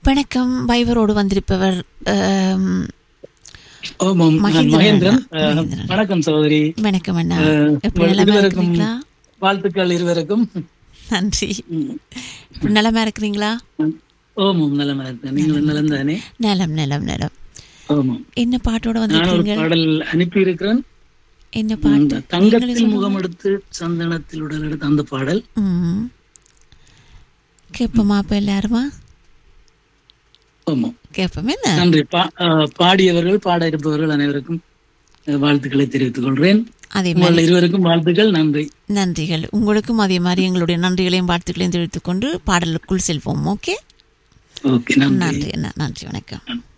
வணக்கம் வைவரோடு வந்திருப்பவர் ஆம், ஆமாம் நான் மகேந்திரன் மகேந்திரன் அண்ணா. அஹ், மகேந்திரன். வணக்கம் சகோதரி வணக்கம் அண்ணா அஹ், எப்படி உங்கள் நலமா இருவருக்கும் இருக்கிறீங்களா வாழ்த்துக்கள் இருவருக்கும் நன்றி ம். எப்படி நலமா இருக்கிறீங்களா ஓமாம் நலமா இருக்கேன் நீங்கள் நலம் தானே நலம் நலம் நலம் ஆமாம் என்ன பாட்டோட நான் ஒரு வந்திருக்கீங்க பாடல் அனுப்பி இருக்கிறேன் என்ன பாட்டு நீங்களே தங்கத்தில் சொல்லுங்க. முகம் எடுத்து சந்தனத்தில் உடல் எடுத்து அந்த பாடல் ம் கேட்போமா அப்ப எல்லாருமா ஆமாம் கேட்போம் என்ன நன்றி பா- அஹ், பாடியவர்கள் பாட இருப்பவர்கள் அனைவருக்கும் அஹ், வாழ்த்துக்களை தெரிவித்துக் கொள்கிறேன் அதே மாதிரி உங்கள் இருவருக்கும் வாழ்த்துக்கள் நன்றி நன்றிகள் உங்களுக்கும் அதே மாதிரி எங்களுடைய நன்றிகளையும் வாழ்த்துக்களையும் தெரிவித்துக் கொண்டு பாடலுக்குள் செல்வோம் ஓகே ஓகே நன்றி நன்றி அண்ணா நன்றி வணக்கம்